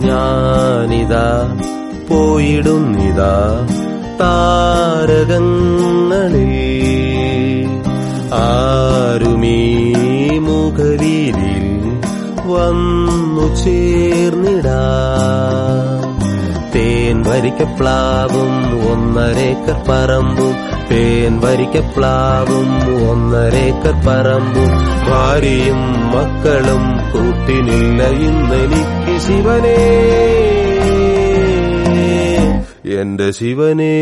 ഞാനിതാ പോയിടുന്നിതാ താരകങ്ങളിൽ ആരുമീ മുഖവീരിൽ വന്നു ചേർന്നിടാ തേൻ വരിക്കപ്ലാവും ഒന്നരേക്കർ പറമ്പും തേൻ വരിക്കപ്ലാവും ഒന്നരേക്കർ പറമ്പും ഭാര്യയും മക്കളും കൂട്ടിനില്ല ഇന്നെനിക്ക് ശിവനേ എന്റെ ശിവനേ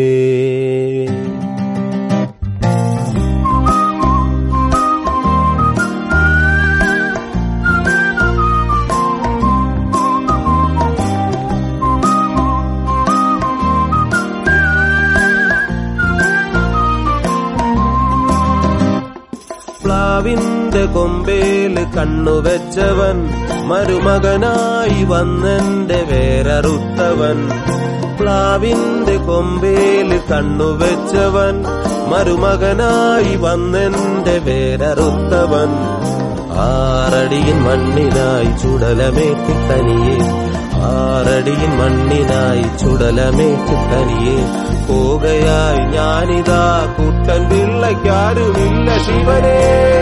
പ്ലാവിന്റെ കൊമ്പേല് കണ്ണുവെച്ചവൻ മരുമകനായി വന്നെന്റെ വേരറുത്തവൻ പ്ലാവിന്റെ കൊമ്പേല് കണ്ണുവെച്ചവൻ മരുമകനായി വന്നെന്റെ വേരറുത്തവൻ ആറടിயின் മണ്ണിനായി ചുടലമേറ്റ് തനിയെ ആറടിயின் മണ്ണിനായി ചുടലമേറ്റ് തനിയെ പോകയായി ഞാനിതാ കുട്ടൻ പിള്ളയ്ക്കാരുമില്ല ശിവനേ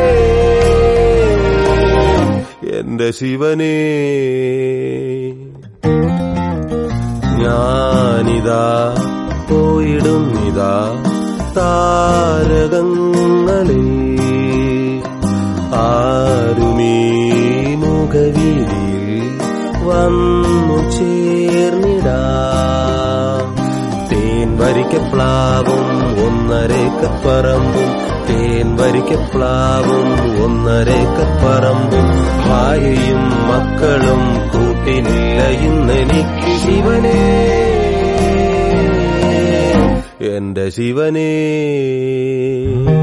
എന്റെ ശിവനേ ഞാനിതാ പോയിടുന്നിതാ താരകങ്ങളിൽ ആരുമീ മുഖവീരിൽ വന്നു ചേർന്നിടാ തേൻ വരിക്കപ്ലാവും ഒന്നരേക്കപ്പറമ്പും തേൻ വരിക്കപ്ലാവും ഒന്നരേക്കപ്പറമ്പും ഭാര്യയും മക്കളും കൂട്ടിനില്ല ഇന്നെനിക്ക് ശിവനേ എന്റെ ശിവനേ